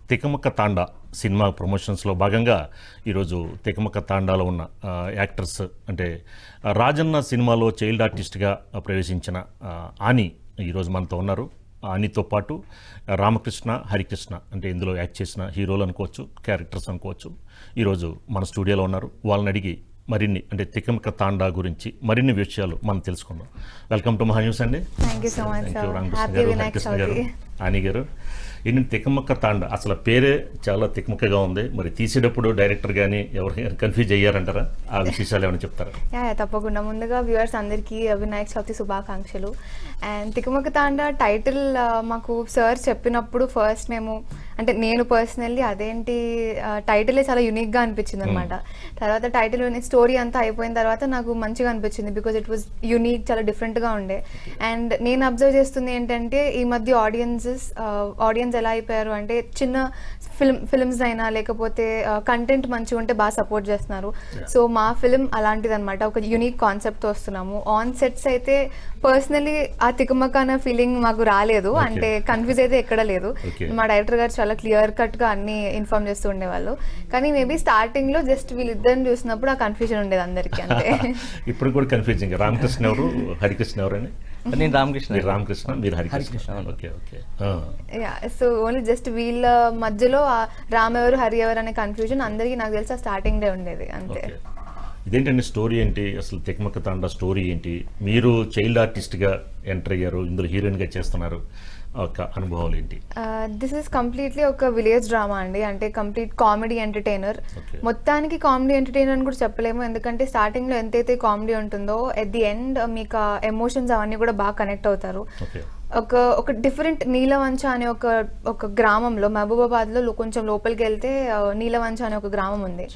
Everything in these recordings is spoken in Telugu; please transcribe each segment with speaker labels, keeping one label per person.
Speaker 1: తికమక తాండా సినిమా ప్రమోషన్స్లో భాగంగా ఈరోజు తికమక తాండాలో ఉన్న ఆ, యాక్టర్స్ అంటే ఆ, రాజన్న సినిమాలో చైల్డ్ ఆర్టిస్ట్గా ప్రవేశించిన ఆ, ఆని ఈరోజు మనతో ఉన్నారు ఆ ఆనితో పాటు రామకృష్ణ హరికృష్ణ అంటే ఇందులో యాక్ట్ చేసిన హీరోలు అనుకోవచ్చు క్యారెక్టర్స్ అనుకోవచ్చు ఈరోజు మన స్టూడియోలో ఉన్నారు వాళ్ళని అడిగి మరిన్ని అంటే తికమక తాండా గురించి మరిన్ని విషయాలు మనం తెలుసుకుందాం వెల్కమ్ టు మహా న్యూస్ అండి
Speaker 2: thank you so much
Speaker 1: thank you
Speaker 2: sir
Speaker 1: Ramakrishna
Speaker 2: happy
Speaker 1: గారు
Speaker 2: వినాయక్
Speaker 1: హరికృష్ణ గారు
Speaker 2: చవితి
Speaker 1: ఆని గారు ఏంటి తికమక్క తాండ అసలు పేరే చాలా తికమక్కగా ఉంది మరి తీసేటప్పుడు డైరెక్టర్ కానీ ఎవరు కన్ఫ్యూజ్ అయ్యారంటారా ఆ విశేషాలు ఏమైనా చెప్తారా
Speaker 2: యా యా, తప్పకుండా ముందుగా వ్యూవర్స్ అందరికీ వినాయక్ చవితి శుభాకాంక్షలు అండ్ తికమక తాండ టైటిల్ ఆ, మాకు సార్ చెప్పినప్పుడు ఫస్ట్ మేము అంటే నేను పర్సనల్లీ అదేంటి టైటిలే చాలా యూనిక్గా అనిపించింది అనమాట తర్వాత టైటిల్ స్టోరీ అంతా అయిపోయిన తర్వాత నాకు మంచిగా అనిపించింది బికాజ్ ఇట్ వాజ్ యూనిక్ చాలా డిఫరెంట్గా ఉండే అండ్ నేను అబ్జర్వ్ చేస్తుంది ఏంటంటే ఈ మధ్య ఆడియన్సెస్ ఆడియన్స్ ఎలా అయిపోయారు అంటే చిన్న ఫిల్మ్ ఫిల్మ్స్ అయినా లేకపోతే కంటెంట్ మంచిగా ఉంటే బాగా సపోర్ట్ చేస్తున్నారు సో మా ఫిల్మ్ అలాంటిది అనమాట ఒక యూనిక్ కాన్సెప్ట్తో వస్తున్నాము ఆన్ సెట్స్ అయితే పర్సనలీ ఆ తికమక అనే ఫీలింగ్ మాకు రాలేదు
Speaker 1: Okay.
Speaker 2: అంటే కన్ఫ్యూజ్ అయితే ఎక్కడ లేదు
Speaker 1: Okay.
Speaker 2: మా డైరెక్టర్ గారు చాలా క్లియర్ కట్ గా అన్ని ఇన్ఫార్మ్ చేస్తూ ఉండేవాళ్ళు కానీ మేబీ స్టార్టింగ్ లో జస్ట్ వీళ్ళిద్దరిని చూసినప్పుడు ఆ కన్ఫ్యూజన్ ఉండేది అందరికీ అంతే
Speaker 1: ఇప్పుడు కూడా కన్ఫ్యూజింగ్ రామకృష్ణ ఎవరు హరికృష్ణ ఎవరండి
Speaker 3: నేను రామకృష్ణ
Speaker 1: మీరు రామకృష్ణ మీరు హరికృష్ణ
Speaker 3: హరికృష్ణ, అవును.
Speaker 1: Okay okay
Speaker 2: so only just వీళ్ళ మధ్యలో ఆ రామ్ ఎవరు హరి ఎవరు అనే కన్ఫ్యూజన్ అందరికీ నాకు తెలిసి స్టార్టింగ్ డే ఉండేది అంతే
Speaker 1: ఓకే ఇదేంటండి స్టోరీ ఏంటి అసలు తికమక తాండ స్టోరీ ఏంటి మీరు చైల్డ్ ఆర్టిస్ట్గా ఎంటర్ అయ్యారు ఇందులో హీరోయిన్గా చేస్తున్నారు ఒక అనుభవాలు ఏంటి
Speaker 2: దిస్ ఇస్ కంప్లీట్లీ ఒక విలేజ్ డ్రామా అండి అంటే కంప్లీట్ కామెడీ ఎంటర్టైనర్
Speaker 1: Okay.
Speaker 2: మొత్తానికి కామెడీ ఎంటర్టైనర్ అని కూడా చెప్పలేము ఎందుకంటే స్టార్టింగ్ లో ఎంతైతే కామెడీ ఉంటుందో ఎట్ ది ఎండ్ మీకు ఎమోషన్స్ అవన్నీ కూడా బాగా కనెక్ట్ అవుతారు
Speaker 1: ఓకే
Speaker 2: ఒక ఒక డిఫరెంట్ నీలవంచ అనే ఒక ఒక గ్రామంలో మహబూబాబాద్లో లో- కొంచెం లోపలికి వెళ్తే ఆ, నీలవంచ అనే ఒక గ్రామం ఉంది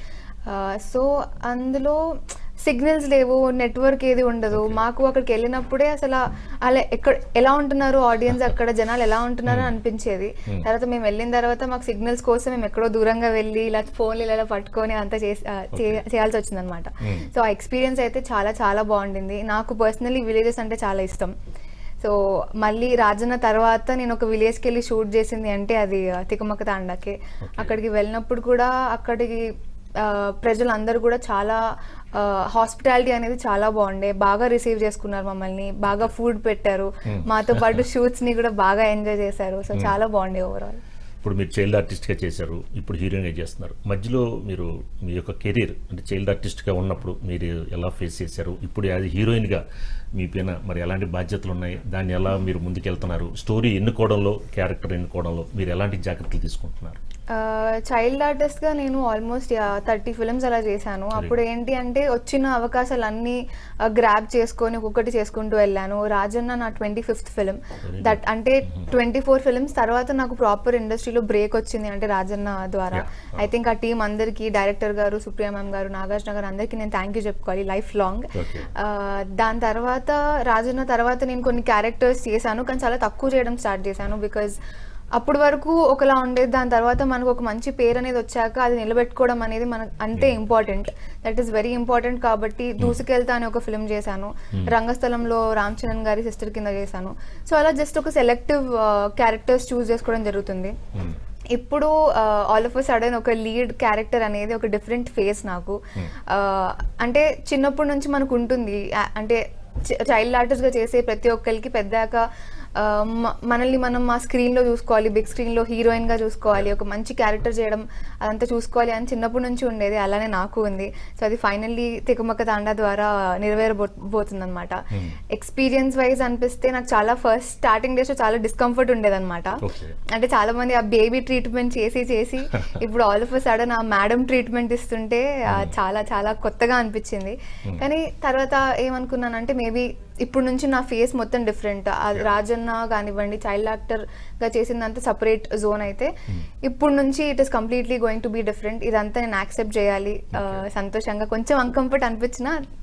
Speaker 2: సో అందులో సిగ్నల్స్ లేవు నెట్వర్క్ ఏది ఉండదు మాకు అక్కడికి వెళ్ళినప్పుడే అసలు ఆ- అలా ఎక్కడ ఎలా ఉంటున్నారు ఆడియన్స్ అక్కడ జనాలు ఎలా ఉంటున్నారు అని అనిపించేది తర్వాత మేము వెళ్ళిన తర్వాత మాకు సిగ్నల్స్ కోసం మేము ఎక్కడో దూరంగా వెళ్ళి ఇలా ఫోన్లు ఇలా పట్టుకొని అంతా చేసి ఆ, చే- చేయాల్సి వచ్చింది అనమాట
Speaker 1: Hmm.
Speaker 2: సో ఆ ఎక్స్పీరియన్స్ అయితే చాలా చాలా బాగుండింది నాకు పర్సనలీ విలేజెస్ అంటే చాలా ఇష్టం సో మళ్ళీ రాజన్న తర్వాత నేను ఒక విలేజ్కి వెళ్ళి షూట్ చేసింది అంటే అది ఆ, తికమక తాండాకే అక్కడికి వెళ్ళినప్పుడు కూడా అక్కడికి ఆ, ప్రజలందరూ కూడా చాలా హాస్పిటాలిటీ అనేది చాలా బాగుండే బాగా రిసీవ్ చేసుకున్నారు మమ్మల్ని బాగా ఫుడ్ పెట్టారు మాతో పాటు షూట్స్ ని కూడా బాగా ఎంజాయ్ చేశారు సో చాలా బాగుండే ఓవరాల్
Speaker 1: ఇప్పుడు మీరు చైల్డ్ ఆర్టిస్ట్గా చేశారు ఇప్పుడు హీరోయిన్గా చేస్తున్నారు మధ్యలో మీరు మీ యొక్క కెరీర్ అంటే చైల్డ్ ఆర్టిస్ట్గా ఉన్నప్పుడు మీరు ఎలా ఫేస్ చేశారు ఇప్పుడు అది హీరోయిన్గా మీ పైన మరి ఎలాంటి బాధ్యతలు ఉన్నాయి దాన్ని ఎలా మీరు ముందుకెళ్తున్నారు స్టోరీ ఎన్నుకోవడంలో క్యారెక్టర్ ఎన్నుకోవడంలో మీరు ఎలాంటి జాగ్రత్తలు తీసుకుంటున్నారు
Speaker 2: చైల్డ్ ఆర్టిస్ట్ గా నేను ఆల్మోస్ట్ థర్టీ ఫిల్మ్స్ అలా చేశాను అప్పుడు ఏంటి అంటే వచ్చిన అవకాశాలు అన్ని గ్రాప్ చేసుకొని ఒక్కొక్కటి చేసుకుంటూ వెళ్ళాను రాజన్న నా ట్వంటీ ఫిఫ్త్ ఫిల్మ్ దట్ అంటే ట్వంటీ ఫోర్ ఫిల్మ్స్ తర్వాత నాకు ప్రాపర్ ఇండస్ట్రీలో బ్రేక్ వచ్చింది అంటే రాజన్న ద్వారా
Speaker 1: Yeah.
Speaker 2: ఐ థింక్ ఆ టీం అందరికీ డైరెక్టర్ గారు సుప్రియ మ్యామ్ గారు నాగార్జున గారు అందరికీ నేను థ్యాంక్ యూ చెప్పుకోవాలి లైఫ్ లాంగ్
Speaker 1: Okay.
Speaker 2: దాని తర్వాత రాజన్న తర్వాత నేను కొన్ని క్యారెక్టర్స్ చేశాను కానీ చాలా తక్కువ చేయడం స్టార్ట్ చేశాను బికాజ్ అప్పటి వరకు ఒకలా ఉండేది దాని తర్వాత మనకు ఒక మంచి పేరు అనేది వచ్చాక అది నిలబెట్టుకోవడం అనేది మనకు అంతే important that is very important కాబట్టి దూసుకెళ్తా అనే ఒక ఫిల్మ్ చేశాను రంగస్థలంలో రామ్ చరణ్ గారి సిస్టర్ కింద చేశాను సో అలా జస్ట్ ఒక సెలెక్టివ్ క్యారెక్టర్స్ చూస్ చేసుకోవడం జరుగుతుంది
Speaker 1: Hmm.
Speaker 2: ఇప్పుడు ఆల్ ఆఫ్ సడన్ ఒక లీడ్ క్యారెక్టర్ అనేది ఒక డిఫరెంట్ ఫేస్ నాకు ఆ, అంటే చిన్నప్పటి నుంచి మనకు ఉంటుంది ఆ- అంటే చైల్డ్ ఆర్టిస్ట్ గా చేసే ప్రతి ఒక్కరికి పెద్దాక ఆ, మ- మనల్ని మనం మా స్క్రీన్ లో చూసుకోవాలి బిగ్ స్క్రీన్ లో హీరోయిన్ గా చూసుకోవాలి ఒక మంచి క్యారెక్టర్ చేయడం అదంతా చూసుకోవాలి అని చిన్నప్పటి నుంచి ఉండేది అలానే నాకు ఉంది సో అది ఫైనల్లీ తికమక తాండా ద్వారా నెరవేరబోతుంది అనమాట
Speaker 1: Hmm.
Speaker 2: ఎక్స్పీరియన్స్ వైజ్ అనిపిస్తే నాకు చాలా ఫస్ట్ స్టార్టింగ్ డేస్ లో చాలా డిస్కంఫర్ట్ ఉండేదన్నమాట
Speaker 1: Okay.
Speaker 2: అంటే చాలా మంది ఆ బేబీ ట్రీట్మెంట్ చేసి చేసి ఇప్పుడు ఆల్ ఆఫ్ సడన్ ఆ మేడం ట్రీట్మెంట్ ఇస్తుంటే ఆ, చాలా చాలా కొత్తగా అనిపించింది కానీ తర్వాత ఏమనుకున్నానంటే మేబీ ఇప్పుడు నుంచి నా ఫేస్ మొత్తం డిఫరెంట్ రాజన్న కానివ్వండి చైల్డ్ యాక్టర్ గా చేసిందంతా సపరేట్ జోన్ అయితే ఇప్పుడు నుంచి it is completely going to be different ఇదంతా నేను యాక్సెప్ట్ చేయాలి ఆ, సంతోషంగా కొంచెం అన్కంఫర్ట్ అనిపించినా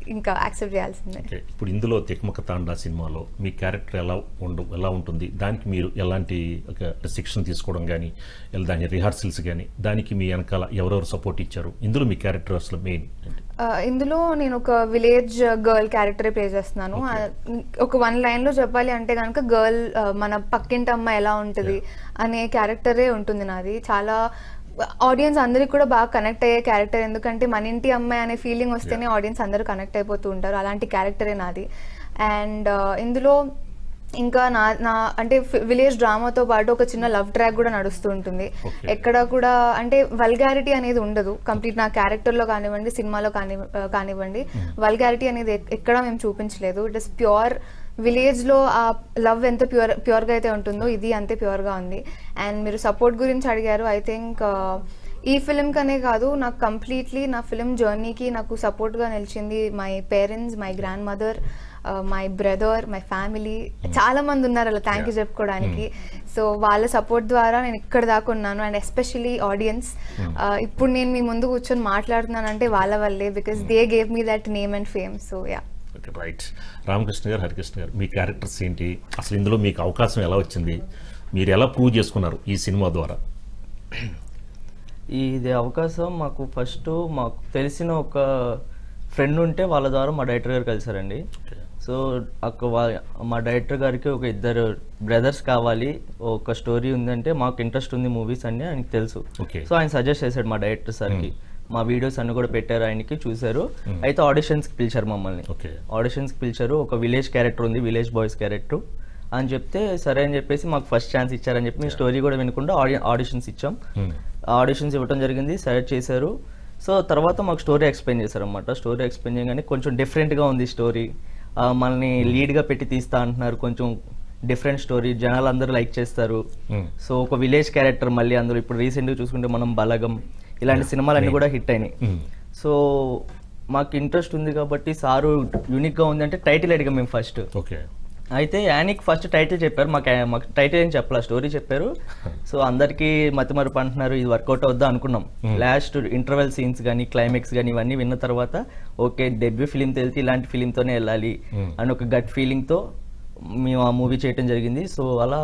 Speaker 2: ఇంకా యాక్సెప్ట్ చేయాల్సిందే
Speaker 1: ఓకే ఇప్పుడు ఇందులో తికమక తాండా సినిమాలో మీ క్యారెక్టర్ ఎలా ఉండు ఎలా ఉంటుంది దానికి మీరు ఎలాంటి ఒక శిక్షణ తీసుకోవడం కానీ దాని రిహార్సల్స్ కానీ దానికి మీ వెనకాల ఎవరెవరు సపోర్ట్ ఇచ్చారు ఇందులో మీ క్యారెక్టర్ అసలు మెయిన్
Speaker 2: ఆ, ఇందులో నేను ఒక విలేజ్ గర్ల్ క్యారెక్టర్ ప్లే చేస్తున్నాను ఆ, ఒక వన్ లైన్ లో చెప్పాలి అంటే కనుక గర్ల్ మన పక్కింటి అమ్మ ఎలా ఉంటుంది అనే క్యారెక్టరే ఉంటుంది నాది చాలా ఆడియన్స్ అందరికి కూడా బాగా కనెక్ట్ అయ్యే క్యారెక్టర్ ఎందుకంటే మన ఇంటి అమ్మాయి అనే ఫీలింగ్ వస్తేనే ఆడియన్స్ అందరూ కనెక్ట్ అయిపోతూ ఉంటారు అలాంటి క్యారెక్టరే నాది అండ్ ఇందులో ఇంకా నా నా అంటే విలేజ్ డ్రామాతో పాటు ఒక చిన్న లవ్ ట్రాక్ కూడా నడుస్తూ ఉంటుంది
Speaker 1: Okay.
Speaker 2: ఎక్కడ కూడా అంటే వల్గారిటీ అనేది ఉండదు కంప్లీట్ నా క్యారెక్టర్లో కానివ్వండి సినిమాలో కాని ఆ, కానివ్వండి వల్గారిటీ అనేది ఎక్- ఎక్కడా మేము చూపించలేదు ఇట్ ఇస్ ప్యూర్ విలేజ్ లో ఆ లవ్ ఎంత ప్యూర్ ప్యూర్గా అయితే ఉంటుందో ఇది అంతే ప్యూర్గా ఉంది అండ్ మీరు సపోర్ట్ గురించి అడిగారు ఐ థింక్ ఈ ఫిలిం కనే కాదు నాకు కంప్లీట్లీ నా ఫిలిం జర్నీకి నాకు సపోర్ట్గా నిలిచింది my parents my grandmother my brother my family చాలా మంది ఉన్నారు అలా థ్యాంక్ యూ చెప్పుకోవడానికి సో వాళ్ళ సపోర్ట్ ద్వారా నేను ఇక్కడ దాకా ఉన్నాను అండ్ ఎస్పెషలీ ఆడియన్స్ ఇప్పుడు నేను మీ ముందు కూర్చొని మాట్లాడుతున్నానంటే వాళ్ళ వల్లే because they gave me that name and fame so yeah
Speaker 1: okay right Ramakrishna గారు హరికృష్ణ గారు మీ క్యారెక్టర్స్ ఏంటి అసలు ఇందులో మీకు అవకాశం ఎలా వచ్చింది మీరు ఎలా ప్రూవ్ చేసుకున్నారు ఈ సినిమా ద్వారా
Speaker 3: ఇది అవకాశం మాకు ఫస్ట్ మాకు తెలిసిన ఒక ఫ్రెండ్ ఉంటే వాళ్ళ ద్వారా మా డైరెక్టర్ గారు కలిసారండి సో అక్క వా- మా డైరెక్టర్ గారికి ఒక ఇద్దరు బ్రదర్స్ కావాలి ఒక స్టోరీ ఉందంటే మాకు ఇంట్రెస్ట్ ఉంది మూవీస్ అన్ని ఆయనకి తెలుసు
Speaker 1: Okay.
Speaker 3: సో ఆయన సజెస్ట్ చేశాడు మా డైరెక్టర్ సార్కి మా వీడియోస్ అన్ని కూడా పెట్టారు ఆయనకి చూశారు అయితే ఆడిషన్స్కి పిలిచారు మమ్మల్ని
Speaker 1: ఓకే
Speaker 3: ఆడిషన్స్కి పిలిచారు ఒక విలేజ్ క్యారెక్టర్ ఉంది విలేజ్ బాయ్స్ క్యారెక్టర్ అని చెప్తే సరే అని చెప్పేసి మాకు ఫస్ట్ ఛాన్స్ ఇచ్చారని చెప్పి మేము స్టోరీ కూడా వినకుండా ఆడి ఆడిషన్స్ ఇచ్చాం ఆడిషన్స్ ఇవ్వడం జరిగింది సెలెక్ట్ చేశారు సో తర్వాత మాకు స్టోరీ ఎక్స్ప్లెయిన్ చేశారనమాట స్టోరీ ఎక్స్ప్లెయిన్ చేయగానే కొంచెం డిఫరెంట్గా ఉంది స్టోరీ మనల్ని లీడ్గా పెట్టి తీస్తా అంటున్నారు కొంచెం డిఫరెంట్ స్టోరీ జనాలు అందరూ లైక్ చేస్తారు సో ఒక విలేజ్ క్యారెక్టర్ మళ్ళీ అందులో ఇప్పుడు రీసెంట్గా చూసుకుంటే మనం బలగం ఇలాంటి సినిమాలన్నీ కూడా హిట్ అయినాయి సో మాకు ఇంట్రెస్ట్ ఉంది కాబట్టి సారు యూనిక్గా ఉంది అంటే టైటిల్ అడిగాం మేము ఫస్ట్
Speaker 1: ఓకే
Speaker 3: అయితే యానిక్ ఫస్ట్ టైటిల్ చెప్పారు మాకు మాకు టైటిల్ ఏం చెప్పాల స్టోరీ చెప్పారు సో అందరికీ మతి మరుపు అంటున్నారు ఇది వర్కౌట్ అవుద్దా అనుకున్నాం లాస్ట్ ఇంటర్వెల్ సీన్స్ కానీ క్లైమాక్స్ కానీ ఇవన్నీ విన్న తర్వాత ఓకే డెబ్యూ ఫిలిం వెళ్తే ఇలాంటి ఫిలింతోనే వెళ్ళాలి అని ఒక గట్ ఫీలింగ్తో మేము ఆ మూవీ చేయటం జరిగింది సో అలా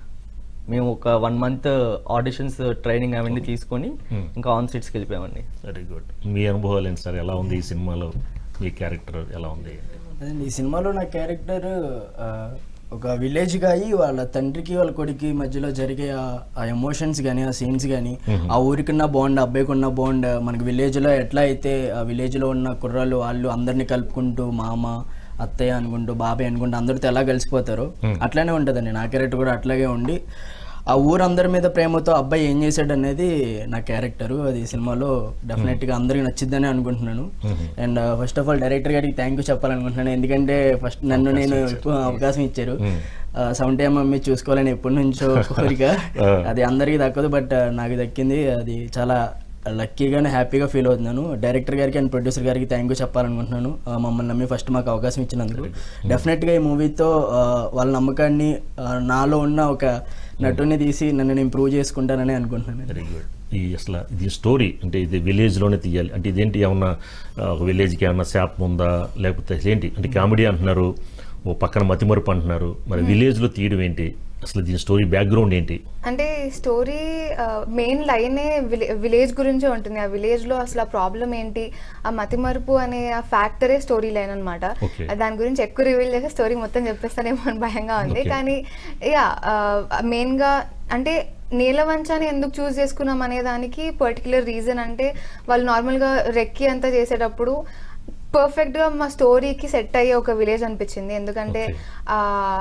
Speaker 3: మేము ఒక వన్ మంత్ ఆడిషన్స్ ట్రైనింగ్ అవన్నీ తీసుకొని ఇంకా ఆన్ సీట్స్కి వెళ్ళిపోయామండి
Speaker 1: వెరీ గుడ్ మీ అనుభవాలు ఏంటి సార్ ఎలా ఉంది ఈ సినిమాలో మీ క్యారెక్టర్ ఎలా ఉంది
Speaker 4: అదండి ఈ సినిమాలో నా క్యారెక్టర్ ఆ, ఒక విలేజ్ గాయి వాళ్ళ తండ్రికి వాళ్ళ కొడుకి మధ్యలో జరిగే ఆ- ఆ ఎమోషన్స్ కానీ ఆ సీన్స్ కానీ ఆ ఊరికున్న బాండ్ అబ్బాయికి ఉన్న బాండ్ మనకి విలేజ్లో ఎట్లా అయితే ఆ విలేజ్లో ఉన్న కుర్రాళ్ళు వాళ్ళు అందరినీ కలుపుకుంటూ మామ అత్తయ్య అనుకుంటూ బాబాయ్ అనుకుంటూ అందరితో ఎలా కలిసిపోతారో అట్లానే ఉంటుందండి నా క్యారెక్టర్ కూడా అట్లాగే ఉండి ఆ ఊరందరి మీద ప్రేమతో అబ్బాయి ఏం చేశాడు అనేది నా క్యారెక్టర్ అది సినిమాలో డెఫినెట్ గా అందరికి నచ్చిద్దని అనుకుంటున్నాను and first of all director గారికి థ్యాంక్ యూ చెప్పాలనుకుంటున్నాను ఎందుకంటే ఫస్ట్ నన్ను నేను ఎక్కువ అవకాశం ఇచ్చారు సౌండ్ టైం మమ్మీ చూసుకోవాలని ఎప్పటి నుంచో కోరిక అది అందరికీ దక్కదు బట్ నాకు దక్కింది అది చాలా లక్కీగానే హ్యాపీగా ఫీల్ అవుతున్నాను డైరెక్టర్ గారికి అండ్ ప్రొడ్యూసర్ గారికి థ్యాంక్ యూ చెప్పాలనుకుంటున్నాను ఆ, మమ్మల్ని నమ్మి ఫస్ట్ మాకు అవకాశం ఇచ్చినందుకు డెఫినెట్గా ఈ మూవీతో వాళ్ళ నమ్మకాన్ని ఆ, నాలో ఉన్న ఒక నటుని తీసి నన్ను నేను ప్రూవ్ చేసుకుంటానని అనుకుంటున్నాను
Speaker 1: వెరీ గుడ్ ఈ అసలు ఇది స్టోరీ అంటే ఇది విలేజ్లోనే తీయాలి అంటే ఇదేంటి ఏమన్నా ఆ, ఒక విలేజ్కి ఏమన్నా శాపం ఉందా లేకపోతే అసలు ఏంటి అంటే కామెడీ అంటున్నారు ఓ పక్కన మతిమరుపు అంటున్నారు మరి విలేజ్లో తీయడం ఏంటి అసలు దీని స్టోరీ బ్యాక్గ్రౌండ్ ఏంటి
Speaker 2: అంటే స్టోరీ మెయిన్ లైనే విలేజ్ గురించే ఉంటుంది ఆ విలేజ్ లో అసలు ఆ ప్రాబ్లం ఏంటి ఆ మతిమరుపు అనే ఆ ఫ్యాక్టరే స్టోరీ లైన్ అనమాట
Speaker 1: Okay.
Speaker 2: దాని గురించి ఎక్కువ రివీల్ చేస్తే స్టోరీ మొత్తం చెప్పేస్తానేమో అని భయంగా ఉంది
Speaker 1: Okay.
Speaker 2: కానీ యా మెయిన్ గా అంటే నీలవంచాన్ని ఎందుకు చూస్ చేసుకున్నాం అనే దానికి పర్టికులర్ రీజన్ అంటే వాళ్ళు నార్మల్ గా రెక్కి అంతా చేసేటప్పుడు పర్ఫెక్ట్ గా మా స్టోరీకి సెట్ అయ్యే ఒక విలేజ్ అనిపించింది ఎందుకంటే
Speaker 1: Okay.
Speaker 2: ఆ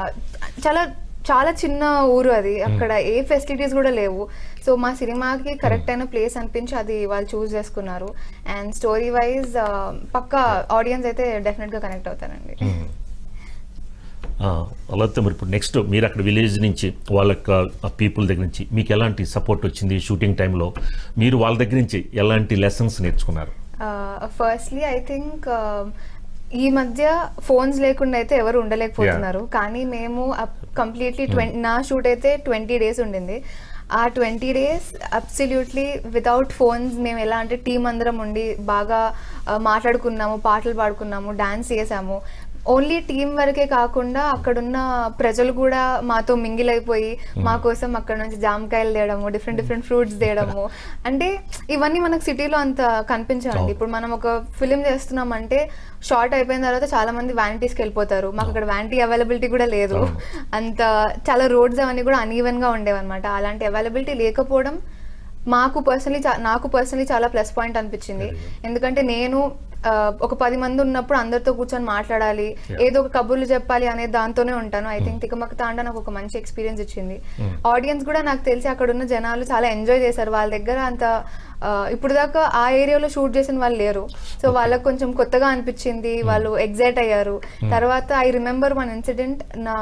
Speaker 2: చాలా చాలా చిన్న ఊరు అది అక్కడ ఏ ఫెసిలిటీస్ కూడా లేవు సో మా సినిమాకి కరెక్ట్ అయిన ప్లేస్ అనిపించి అది వాళ్ళు చూస్ చేసుకున్నారు అండ్ స్టోరీ వైజ్ పక్క ఆడియన్స్ అయితే డెఫినెట్ గా కనెక్ట్ అవుతారండి
Speaker 1: ఆ, అలా అయితే మరి ఇప్పుడు నెక్స్ట్ మీరు అక్కడ విలేజ్ నుంచి వాళ్ళ పీపుల్ దగ్గర నుంచి మీకు ఎలాంటి సపోర్ట్ వచ్చింది షూటింగ్ టైంలో మీరు వాళ్ళ దగ్గర నుంచి ఎలాంటి లెసన్స్ నేర్చుకున్నారు
Speaker 2: ఫస్ట్లీ ఐ థింక్ ఈ మధ్య ఫోన్స్ లేకుండా అయితే ఎవరు ఉండలేకపోతున్నారు కానీ మేము కంప్లీట్లీ ట్వంటీ నా షూట్ అయితే ట్వంటీ డేస్ ఉండింది ఆ twenty days absolutely without phones మేము ఎలా అంటే టీం అందరం ఉండి బాగా ఆ, మాట్లాడుకున్నాము పాటలు పాడుకున్నాము డాన్స్ చేసాము ఓన్లీ టీం వరకే కాకుండా అక్కడున్న ప్రజలు కూడా మాతో మింగిల్ అయిపోయి మా కోసం అక్కడ నుంచి జామకాయలు తేయడము డిఫరెంట్ డిఫరెంట్ ఫ్రూట్స్ తేయడము అంటే ఇవన్నీ మనకు సిటీలో అంత కనిపించవండి ఇప్పుడు మనం ఒక ఫిలిం చేస్తున్నామంటే షార్ట్ అయిపోయిన తర్వాత చాలా మంది వ్యానిటీస్కి వెళ్ళిపోతారు మాకు అక్కడ వ్యానిటీ అవైలబిలిటీ కూడా లేదు అంత చాలా రోడ్స్ అవన్నీ కూడా అన్ఈవెన్ గా ఉండేవన్నమాట అలాంటి అవైలబిలిటీ లేకపోవడం మాకు పర్సనలీ నాకు పర్సనలీ చాలా ప్లస్ పాయింట్ అనిపించింది ఎందుకంటే నేను ఆ, ఒక పది మంది ఉన్నప్పుడు అందరితో కూర్చొని మాట్లాడాలి ఏదో ఒక కబుర్లు చెప్పాలి అనే దాంతోనే ఉంటాను ఐ థింక్ తికమక తాండా నాకు ఒక మంచి ఎక్స్పీరియన్స్ ఇచ్చింది ఆడియన్స్ కూడా నాకు తెలిసి అక్కడ ఉన్న జనాలు చాలా ఎంజాయ్ చేశారు వాళ్ళ దగ్గర అంత ఆ, ఇప్పుడు దాకా ఆ ఏరియాలో షూట్ చేసిన వాళ్ళు లేరు సో వాళ్ళకి కొంచెం కొత్తగా అనిపించింది వాళ్ళు ఎగ్జైట్ అయ్యారు తర్వాత ఐ రిమెంబర్ వన్ ఇన్సిడెంట్ నా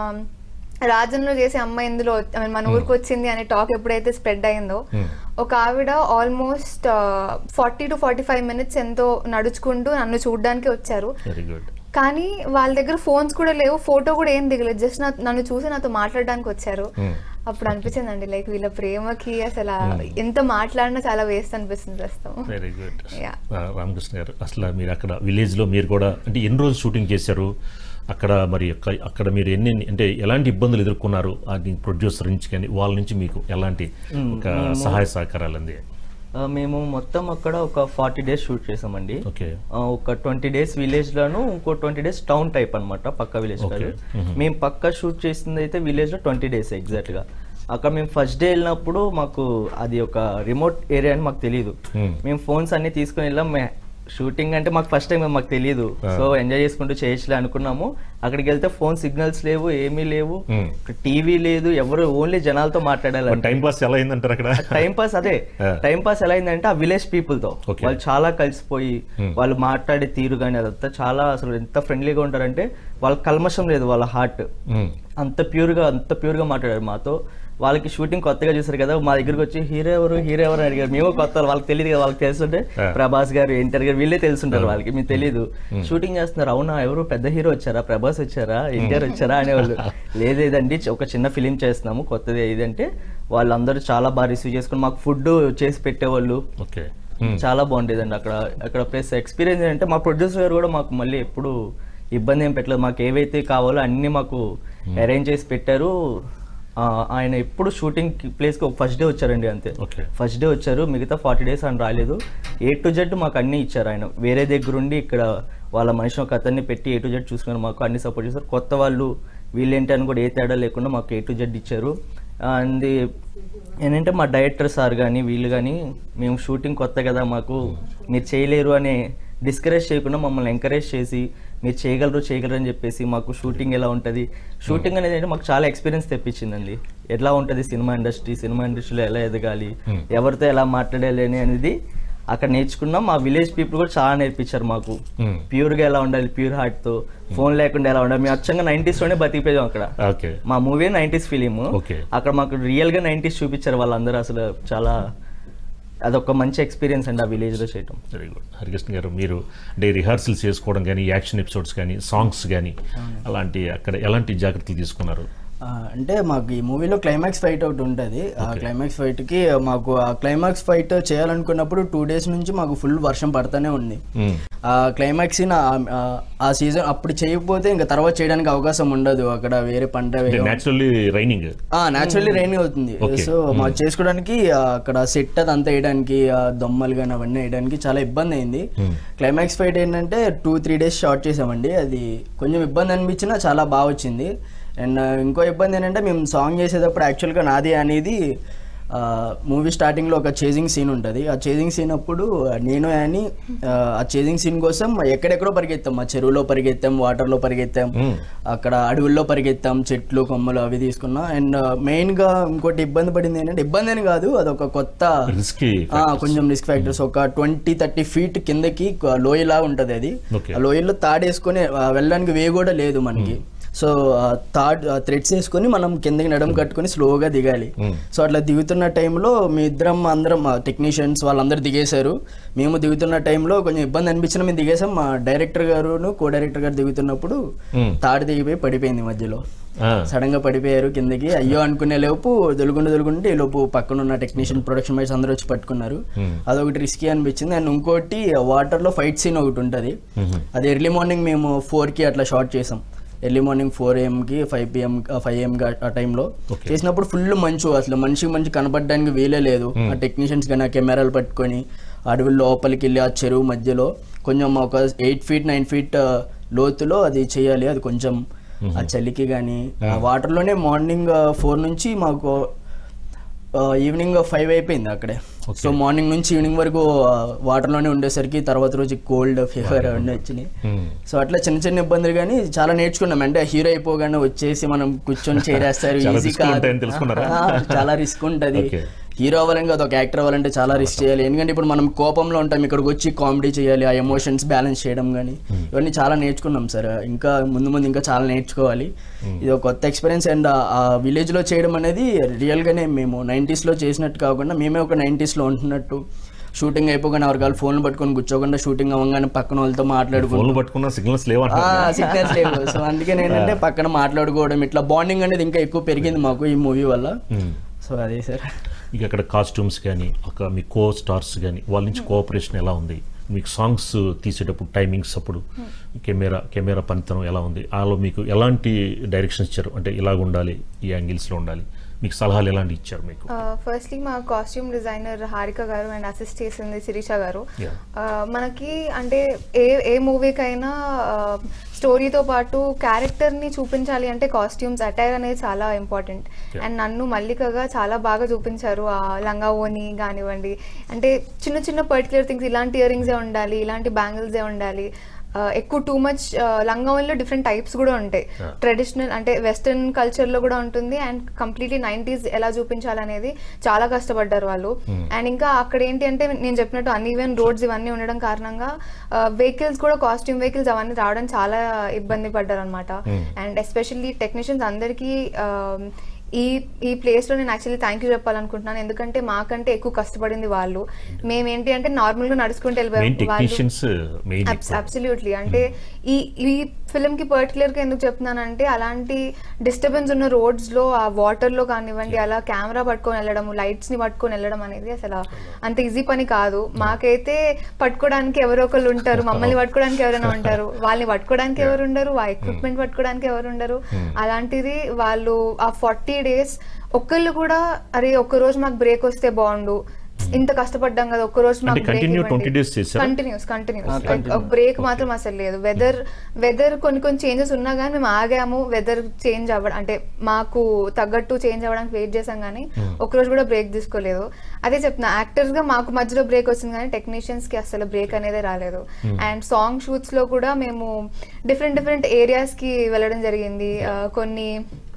Speaker 2: రాజన్లో చేసే అమ్మాయి ఇందులో I mean, మన ఊరికి వచ్చింది అనే టాక్ ఎప్పుడైతే స్ప్రెడ్ అయిందో ఒక ఆవిడ almost forty to forty five minutes ఎంతో నడుచుకుంటూ నన్ను చూడడానికి వచ్చారు
Speaker 1: వెరీ గుడ్
Speaker 2: కానీ వాళ్ళ దగ్గర ఫోన్స్ కూడా లేవు ఫోటో కూడా ఏం దిగలేదు జస్ట్ నన్ను చూసి నాతో మాట్లాడడానికి వచ్చారు అప్పుడు అనిపించిందండి లైక్ వీళ్ళ ప్రేమకి అసలు ఎంత మాట్లాడినా చాలా వేస్ట్ అనిపిస్తుంది ప్రస్తుతం
Speaker 1: వెరీ గుడ్
Speaker 2: Yeah.
Speaker 1: రామకృష్ణ గారు అసలు మీరు అక్కడ విలేజ్లో మీరు కూడా అంటే ఎన్ని రోజులు షూటింగ్ చేశారు అక్కడ మరి అక్క- అక్కడ మీరు ఎన్ని అంటే ఎలాంటి ఇబ్బందులు ఎదుర్కొన్నారు అది ప్రొడ్యూసర్ నుంచి కానీ వాళ్ళ నుంచి మీకు ఎలాంటి ఒక సహాయ సహకారాలు అంది
Speaker 3: ఆ, మేము మొత్తం అక్కడ ఒక ఫార్టీ డేస్ షూట్ చేసామండి
Speaker 1: ఓకే
Speaker 3: ఆ, ఒక ట్వంటీ డేస్ విలేజ్ లోను ఇంకో ట్వంటీ డేస్ టౌన్ టైప్ అన్నమాట పక్క విలేజ్ కాదు
Speaker 1: Okay.
Speaker 3: మేము పక్క షూట్ చేసింది అయితే విలేజ్ లో ట్వంటీ డేస్ ఎగ్జాక్ట్ గా అక్కడ మేము ఫస్ట్ డే వెళ్ళినప్పుడు మాకు అది ఒక రిమోట్ ఏరియా అని మాకు తెలియదు
Speaker 1: Hmm.
Speaker 3: మేము ఫోన్స్ అన్ని తీసుకుని వెళ్ళాం మే- షూటింగ్ అంటే మాకు ఫస్ట్ టైం మాకు తెలియదు సో ఎంజాయ్ చేసుకుంటూ చేయొచ్చులే అనుకున్నాము అక్కడికి వెళ్తే ఫోన్ సిగ్నల్స్ లేవు ఏమీ లేవు
Speaker 1: Hmm.
Speaker 3: టీవీ లేదు ఎవరు ఓన్లీ జనాలతో మాట్లాడాలి
Speaker 1: టైం పాస్ ఎలా అయిందంటారు అక్కడ
Speaker 3: టైం పాస్ అదే
Speaker 1: Yeah.
Speaker 3: టైం పాస్ ఎలా అయిందంటే ఆ విలేజ్ పీపుల్ తో
Speaker 1: Okay.
Speaker 3: వాళ్ళు చాలా కలిసిపోయి వాళ్ళు మాట్లాడే తీరు కానీ అదంతా చాలా అసలు ఎంత ఫ్రెండ్లీగా ఉంటారంటే వాళ్ళ కల్మషం లేదు వాళ్ళ హార్ట్
Speaker 1: మ్మ్.
Speaker 3: అంత ప్యూర్ గా అంత ప్యూర్ గా మాట్లాడారు మాతో వాళ్ళకి షూటింగ్ కొత్తగా చూసారు కదా మా దగ్గరికి వచ్చి హీరో ఎవరు హీరో ఎవరు అని అడిగారు మేము కొత్త వాళ్ళు. వాళ్ళకి తెలియదు కదా వాళ్ళకి తెలుసుంటే
Speaker 1: Yeah.
Speaker 3: ప్రభాస్ గారు ఎన్టీఆర్ గారు వీళ్ళే తెలుసుంటారు వాళ్ళకి మీకు తెలియదు షూటింగ్ చేస్తున్నారు అవునా ఎవరు పెద్ద హీరో వచ్చారా ప్రభాస్ వచ్చారా ఎన్టీఆర్ వచ్చారా అనేవాళ్ళు లేదేదండి ఒక చిన్న ఫిలిం చేస్తున్నాము కొత్తది ఇదంటే వాళ్ళందరూ చాలా బాగా రిసీవ్ చేసుకుని మాకు ఫుడ్ చేసి పెట్టేవాళ్ళు
Speaker 1: ఓకే మ్మ్.
Speaker 3: చాలా బాగుండేదండి అక్కడ అక్కడ ప్లస్ ఎక్స్పీరియన్స్ ఏంటంటే మా ప్రొడ్యూసర్ గారు కూడా మాకు మళ్ళీ ఎప్పుడు ఇబ్బంది ఏం పెట్టలేదు మాకు ఏవైతే కావాలో అన్నీ మాకు అరేంజ్ చేసి పెట్టారు ఆ, ఆయన ఎప్పుడు షూటింగ్ ప్లేస్కి ఒక ఫస్ట్ డే వచ్చారండి అంతే
Speaker 1: ఓకే
Speaker 3: ఫస్ట్ డే వచ్చారు మిగతా ఫార్టీ డేస్ ఆయన రాలేదు ఏ టు జెడ్ మాకు అన్నీ ఇచ్చారు ఆయన వేరే దగ్గరుండి ఇక్కడ వాళ్ళ మనిషి ఒక అతన్ని పెట్టి ఏ టు జెడ్ చూసుకొని మాకు అన్ని సపోర్ట్ చేశారు కొత్త వాళ్ళు వీళ్ళేంటి అని కూడా ఏ తేడా లేకుండా మాకు ఏ టు జెడ్ ఇచ్చారు అండ్ ఏంటంటే మా డైరెక్టర్ సార్ కానీ వీళ్ళు కానీ మేము షూటింగ్ కొత్త కదా మాకు మీరు చేయలేరు అనే డిస్కరేజ్ చేయకుండా మమ్మల్ని ఎంకరేజ్ చేసి మీరు చేయగలరు చేయగలరు అని చెప్పేసి మాకు షూటింగ్ ఎలా ఉంటుంది షూటింగ్ అనేది అంటే మాకు చాలా ఎక్స్పీరియన్స్ తెప్పించిందండి ఎట్లా ఉంటుంది సినిమా ఇండస్ట్రీ సినిమా ఇండస్ట్రీలో ఎలా ఎదగాలి ఎవరితో ఎలా మాట్లాడాలి అని అనేది అక్కడ నేర్చుకున్నాం మా విలేజ్ పీపుల్ కూడా చాలా నేర్పించారు మాకు
Speaker 1: మ్మ్.
Speaker 3: ప్యూర్ గా ఎలా ఉండాలి ప్యూర్ హార్ట్ తో ఫోన్ లేకుండా ఎలా ఉండాలి మేము అచ్చంగా నైన్టీస్ లోనే బతికిపోయాం అక్కడ
Speaker 1: ఓకే
Speaker 3: మా మూవీ నైన్టీస్ ఫిలిం
Speaker 1: Okay.
Speaker 3: అక్కడ మాకు రియల్ గా నైన్టీస్ చూపించారు వాళ్ళందరూ అసలు చాలా అదొక మంచి ఎక్స్పీరియన్స్ అండి ఆ విలేజ్ లో చేయటం
Speaker 1: వెరీ గుడ్ హరికృష్ణ గారు మీరు అంటే రిహార్సల్స్ చేసుకోవడం కానీ యాక్షన్ ఎపిసోడ్స్ కానీ సాంగ్స్ కానీ అలాంటి అక్కడ ఎలాంటి జాగ్రత్తలు తీసుకున్నారు
Speaker 4: ఆ, అంటే మాకు ఈ మూవీలో క్లైమాక్స్ ఫైట్ ఒకటి ఉంటుంది ఆ క్లైమాక్స్ ఫైట్కి మాకు ఆ క్లైమాక్స్ ఫైట్ చేయాలనుకున్నప్పుడు టూ డేస్ నుంచి మాకు ఫుల్ వర్షం పడుతూనే ఉంది
Speaker 1: మ్మ్.
Speaker 4: ఆ క్లైమాక్స్ ఆ సీజన్ అప్పుడు చేయకపోతే ఇంకా తర్వాత చేయడానికి అవకాశం ఉండదు అక్కడ వేరే పంట
Speaker 1: అంటే
Speaker 4: వేయడం
Speaker 1: న్యాచురల్లీ రైనింగ్
Speaker 4: న్యాచురల్లీ రైన్ అవుతుంది
Speaker 1: Okay.
Speaker 4: సో మాకు చేసుకోవడానికి ఆ, అక్కడ సెట్ అది అంతా వేయడానికి ఆ దొమ్మలు కానీ అవన్నీ వేయడానికి చాలా ఇబ్బంది అయింది క్లైమాక్స్ ఫైట్ ఏంటంటే టూ త్రీ డేస్ షార్ట్ చేసామండి అది కొంచెం ఇబ్బంది అనిపించినా చాలా బాగా వచ్చింది అండ్ ఇంకో ఇబ్బంది ఏంటంటే మేము సాంగ్ చేసేటప్పుడు యాక్చువల్గా నాది అనేది మూవీ స్టార్టింగ్లో ఒక చేజింగ్ సీన్ ఉంటుంది ఆ చేజింగ్ సీన్ అప్పుడు నేను అని ఆ, ఆ చేజింగ్ సీన్ కోసం ఎక్కడెక్కడో పరిగెత్తాం మా చెరువులో పరిగెత్తాం వాటర్లో పరిగెత్తాం అక్కడ అడవుల్లో పరిగెత్తాం చెట్లు కొమ్మలు అవి తీసుకున్నాం అండ్ మెయిన్గా ఇంకోటి ఇబ్బంది పడింది ఏంటంటే ఇబ్బంది అని కాదు అదొక కొత్త
Speaker 1: రిస్కీ
Speaker 4: ఆ, కొంచెం రిస్క్ ఫ్యాక్టర్స్ ఒక ట్వంటీ థర్టీ ఫీట్ కిందకి లోయలా ఉంటది అది
Speaker 1: Okay.
Speaker 4: ఆ లోయలో తాడేసుకొని ఆ, వెళ్ళడానికి వే కూడా లేదు మనకి సో థర్డ్ థ్రెడ్స్ వేసుకొని మనం కిందకి నడుము కట్టుకొని స్లోగా దిగాలి సో అట్లా దిగుతున్న టైంలో మీ ఇద్దరం అందరం టెక్నీషియన్స్ వాళ్ళందరూ దిగేశారు మేము దిగుతున్న టైంలో కొంచెం ఇబ్బంది అనిపించిన మేము దిగేసాం మా డైరెక్టర్ గారును కో డైరెక్టర్ గారు దిగుతున్నప్పుడు
Speaker 1: Hmm.
Speaker 4: తాడు దిగిపోయి పడిపోయింది మధ్యలో
Speaker 1: ఆ,
Speaker 4: సడన్ గా పడిపోయారు కిందకి అయ్యో అనుకునే లోపు దొలుగుండు దొలుగుంటే ఈ లోపు పక్కన ఉన్న టెక్నీషియన్ ప్రొడక్షన్ మేట్స్ అందరూ వచ్చి పట్టుకున్నారు అదొకటి రిస్కీ అనిపించింది అండ్ ఇంకోటి వాటర్ లో ఫైట్ సీన్ ఒకటి ఉంటుంది అది ఎర్లీ మార్నింగ్ మేము ఫోర్ కి అట్లా షార్ట్ చేసాం ఎర్లీ మార్నింగ్ ఫోర్ కి ఫైవ్ పిఎం ఫైవ్ ఏఎం ఆ టైంలో
Speaker 1: Okay.
Speaker 4: చేసినప్పుడు ఫుల్ మంచు అసలు మనిషికి మంచి కనపడడానికి వీలే లేదు ఆ టెక్నీషియన్స్ కానీ ఆ కెమెరాలు పట్టుకొని అడవి లోపలికి వెళ్ళి ఆ చెరువు మధ్యలో కొంచెం ఒక ఎయిట్ ఫీట్ నైన్ ఫీట్ లోతులో అది చేయాలి అది కొంచెం ఆ చలికి కానీ ఆ వాటర్లోనే మార్నింగ్ ఫోర్ నుంచి మాకు ఈవినింగ్ ఫైవ్ అయిపోయింది అక్కడే సో మార్నింగ్ నుంచి ఈవినింగ్ వరకు వాటర్లోనే ఉండేసరికి తర్వాత రోజు కోల్డ్ ఫీవర్ అవన్నీ వచ్చినాయి
Speaker 1: ఉమ్.
Speaker 4: సో అట్లా చిన్న చిన్న ఇబ్బందులు కానీ చాలా నేర్చుకున్నాం అంటే హీరో అయిపోగానే వచ్చేసి మనం కూర్చొని చేరేస్తారు
Speaker 1: చాలా
Speaker 4: ఈజీ
Speaker 1: risk లు ఉంటాయని తెలుసుకున్నారా?
Speaker 4: చాలా రిస్క్ ఉంటుంది
Speaker 1: Okay.
Speaker 4: హీరో అవ్వాలని కాదు ఒక యాక్టర్ అవ్వాలంటే చాలా రిస్క్ చేయాలి ఎందుకంటే ఇప్పుడు మనం కోపంలో ఉంటాం ఇక్కడికి వచ్చి కామెడీ చేయాలి ఆ ఎమోషన్స్ బ్యాలెన్స్ చేయడం కానీ ఇవన్నీ చాలా నేర్చుకున్నాం సార్ ఇంకా ముందు ముందు ఇంకా చాలా నేర్చుకోవాలి ఇది ఒక కొత్త ఎక్స్పీరియన్స్ అండ్ ఆ విలేజ్ లో చేయడం అనేది రియల్ గానే మేము 90s లో చేసినట్టు కాకుండా మేమే ఒక 90s లో ఉంటున్నట్టు షూటింగ్ అయిపోగానే ఎవరికాలు ఫోన్లు పట్టుకొని కూర్చోకుండా షూటింగ్ అవ్వగానే పక్కన వాళ్ళతో మాట్లాడుకుంటూ
Speaker 1: ఫోన్లు పట్టుకున్న సిగ్నల్స్ లేవంటారు
Speaker 4: సిగ్నల్స్ లేవు సో అందుకని ఏంటంటే పక్కన మాట్లాడుకోవడం ఇట్లా బాండింగ్ అనేది ఇంకా ఎక్కువ పెరిగింది మాకు ఈ మూవీ వల్ల సో అదే సార్
Speaker 1: ఇక అక్కడ కాస్ట్యూమ్స్ కానీ ఒక మీ కో స్టార్స్ కానీ వాళ్ళ నుంచి కోఆపరేషన్ ఎలా ఉంది మీకు సాంగ్స్ తీసేటప్పుడు టైమింగ్స్ అప్పుడు కెమెరా కెమెరా పనితనం ఎలా ఉంది వాళ్ళలో మీకు ఎలాంటి డైరెక్షన్స్ ఇచ్చారు అంటే ఇలాగ ఉండాలి ఈ యాంగిల్స్లో ఉండాలి మీకు సలహాలు ఎలాంటి ఇచ్చారు మీకు
Speaker 2: ఫస్ట్లీ మా కాస్ట్యూమ్ డిజైనర్ హారిక గారు అండ్ అసిస్ట్ చేసింది శిరీష గారు
Speaker 1: Yeah.
Speaker 2: Uh, మనకి అంటే ఏ ఏ మూవీకైనా స్టోరీతో పాటు క్యారెక్టర్ని చూపించాలి అంటే కాస్ట్యూమ్స్ అటైర్ అనేది చాలా ఇంపార్టెంట్
Speaker 1: Yeah.
Speaker 2: అండ్ నన్ను మల్లికగా చాలా బాగా చూపించారు ఆ లంగా ఓని కానివ్వండి అంటే చిన్న చిన్న పర్టికులర్ థింగ్స్ ఇలాంటి ఇయర్ రింగ్సే ఉండాలి ఇలాంటి బ్యాంగిల్సే ఉండాలి ఆ, ఎక్కువ టూ మచ్ లంగా ఓన్లో డిఫరెంట్ టైప్స్ కూడా ఉంటాయి
Speaker 1: Yeah.
Speaker 2: ట్రెడిషనల్ అంటే వెస్టర్న్ కల్చర్లో కూడా ఉంటుంది అండ్ కంప్లీట్లీ నైంటీస్ ఎలా చూపించాలనేది చాలా కష్టపడ్డారు వాళ్ళు అండ్ ఇంకా అక్కడ ఏంటి అంటే నేను చెప్పినట్టు అన్ఈవెన్ రోడ్స్ ఇవన్నీ ఉండడం కారణంగా వెహికల్స్ కూడా కాస్ట్యూమ్ వెహికల్స్ అవన్నీ రావడం చాలా ఇబ్బంది పడ్డారు అనమాట అండ్ ఎస్పెషల్లీ టెక్నీషియన్స్ అందరికీ ఆ, ఈ ఈ ప్లేస్లో నేను యాక్చువల్లీ థ్యాంక్ యూ చెప్పాలనుకుంటున్నాను ఎందుకంటే మాకంటే ఎక్కువ కష్టపడింది వాళ్ళు మేమేంటి అంటే నార్మల్గా నడుచుకుంటూ
Speaker 1: మెయిన్
Speaker 2: వెళ్ళిపోయాం వాళ్ళు
Speaker 1: టెక్నీషియన్స్ మెయిన్
Speaker 2: అబ్సల్యూట్లీ అంటే ఈ ఈ ఫిల్మ్ కి పర్టికులర్ గా ఎందుకు చెప్తున్నానంటే అలాంటి డిస్టర్బెన్స్ ఉన్న రోడ్స్ లో ఆ వాటర్ లో కానివ్వండి అలా కెమెరా పట్టుకొని వెళ్ళడం లైట్స్ ని పట్టుకొని వెళ్ళడం అనేది అసలు అంత ఈజీ పని కాదు మాకైతే పట్టుకోవడానికి ఎవరో ఒకళ్ళు ఉంటారు మమ్మల్ని పట్టుకోవడానికి ఎవరైనా ఉంటారు వాళ్ళని పట్టుకోవడానికి ఎవరు ఉండరు ఆ ఎక్విప్మెంట్ పట్టుకోవడానికి ఎవరు ఉండరు అలాంటిది వాళ్ళు ఆ ఫార్టీ డేస్ ఒక్కళ్ళు కూడా అరే ఒక్క రోజు మాకు బ్రేక్ వస్తే బాగుండు ఇంత కష్టపడ్డాం కదా ఒక్క రోజు
Speaker 1: అంటే continue 20 days చేశారా?
Speaker 2: కంటిన్యూస్ కంటిన్యూస్ బ్రేక్ మాత్రం అసలు లేదు వెదర్ వెదర్ కొన్ని కొన్ని చేంజెస్ ఉన్నా కానీ మేము ఆగాము వెదర్ చేంజ్ అవ్వడం అంటే మాకు తగ్గట్టు చేంజ్ అవ్వడానికి వెయిట్ చేసాం కానీ ఒక రోజు కూడా బ్రేక్ తీసుకోలేదు అదే చెప్తున్నా యాక్టర్స్ గా మాకు మధ్యలో బ్రేక్ వచ్చింది కానీ టెక్నీషియన్స్ కి అసలు బ్రేక్ అనేది రాలేదు అండ్ సాంగ్ షూట్స్ లో కూడా మేము డిఫరెంట్ డిఫరెంట్ ఏరియాస్ కి వెళ్ళడం జరిగింది ఆ, కొన్ని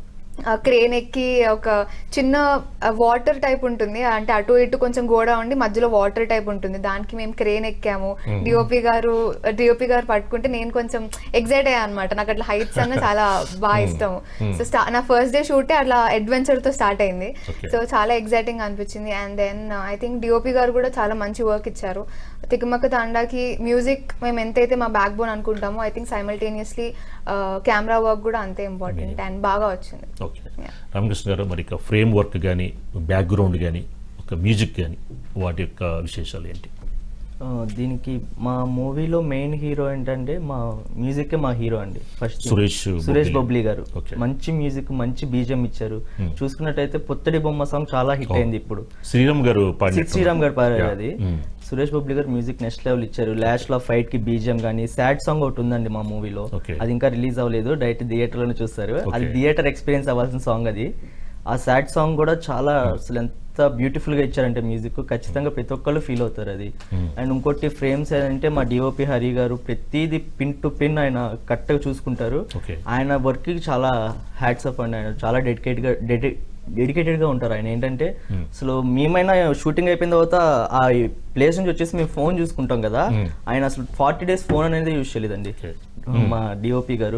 Speaker 2: క్రేన్ ఎక్కి ఒక చిన్న వాటర్ టైప్ ఉంటుంది అంటే అటు ఇటు కొంచెం గోడ ఉండి మధ్యలో వాటర్ టైప్ ఉంటుంది దానికి మేము క్రేన్ ఎక్కాము డిఓపి గారు డిఓపి గారు పట్టుకుంటే నేను కొంచెం ఎగ్జైట్ అయ్యా అనమాట నాకు అట్లా హైట్స్ అన్న చాలా బాగా ఇష్టం సో స్టా నా ఫస్ట్ డే షూటే అట్లా అడ్వెంచర్ తో స్టార్ట్ అయింది
Speaker 1: Okay.
Speaker 2: సో చాలా ఎగ్జైటింగ్ అనిపించింది and then I think DOP గారు కూడా చాలా మంచి వర్క్ ఇచ్చారు తికమక తాండాకి మ్యూజిక్ మేము ఎంతైతే మా బ్యాక్ బోన్ అనుకుంటామో I think simultaneously camera work కూడా అంతే ఇంపార్టెంట్ అండ్ బాగా వచ్చింది
Speaker 1: ఓకే రామకృష్ణ గారు మరి ఇక ఫ్రేమ్ వర్క్ కానీ బ్యాక్గ్రౌండ్ కానీ ఒక మ్యూజిక్ కానీ వాటి యొక్క విశేషాలు ఏంటి
Speaker 3: ఆ, దీనికి మా మూవీలో మెయిన్ హీరో ఏంటంటే మా మ్యూజిక్ మా హీరో అండి ఫస్ట్
Speaker 1: సురేష్
Speaker 3: సురేష్
Speaker 1: బొబ్బిలి.
Speaker 3: బొబ్లీ గారు
Speaker 1: Okay.
Speaker 3: మంచి మ్యూజిక్ మంచి బీజం ఇచ్చారు చూసుకున్నట్టయితే పొత్తడి బొమ్మ సాంగ్ చాలా హిట్ అయింది ఇప్పుడు
Speaker 1: శ్రీరామ్ గారు పాడిన
Speaker 3: సిద్ శ్రీరామ్ గారు పాడారు
Speaker 1: Yeah.
Speaker 3: అది
Speaker 1: Mm.
Speaker 3: సురేష్ బొబ్లీ గారు మ్యూజిక్ నెక్స్ట్ లెవెల్ ఇచ్చారు లాస్ట్ లో ఫైట్ కి బీజియం కానీ సాడ్ సాంగ్ ఒకటి ఉందండి మా మూవీలో
Speaker 1: Okay.
Speaker 3: అది ఇంకా రిలీజ్ అవ్వలేదు డైరెక్ట్ థియేటర్ లోనే చూస్తారు అది
Speaker 1: Okay.
Speaker 3: థియేటర్ ఎక్స్పీరియన్స్ అవ్వాల్సిన సాంగ్ అది ఆ సాడ్ సాంగ్ కూడా చాలా అసలు ఎంత బ్యూటిఫుల్ గా ఇచ్చారంటే మ్యూజిక్ ఖచ్చితంగా ప్రతి ఒక్కళ్ళు ఫీల్ అవుతారు అది అండ్ ఇంకోటి ఫ్రేమ్స్ ఏంటంటే మా డిఓపి హరి గారు ప్రతిదీ పిన్ టు పిన్ ఆయన కరెక్ట్గా చూసుకుంటారు
Speaker 1: Okay.
Speaker 3: ఆయన వర్క్ కి చాలా హ్యాట్స్ అప్ అండి ఆయన చాలా డెడికేట్ గా డెడికేటెడ్ గా ఉంటారు ఆయన ఏంటంటే అసలు మేమైనా షూటింగ్ అయిపోయిన తర్వాత ఆ ప్లేస్ నుంచి వచ్చేసి మేము ఫోన్ చూసుకుంటాం కదా ఆయన అసలు ఫార్టీ డేస్ ఫోన్ అనేది యూజ్ చేయలేదండి
Speaker 1: Okay.
Speaker 3: మా డిఓపి గారు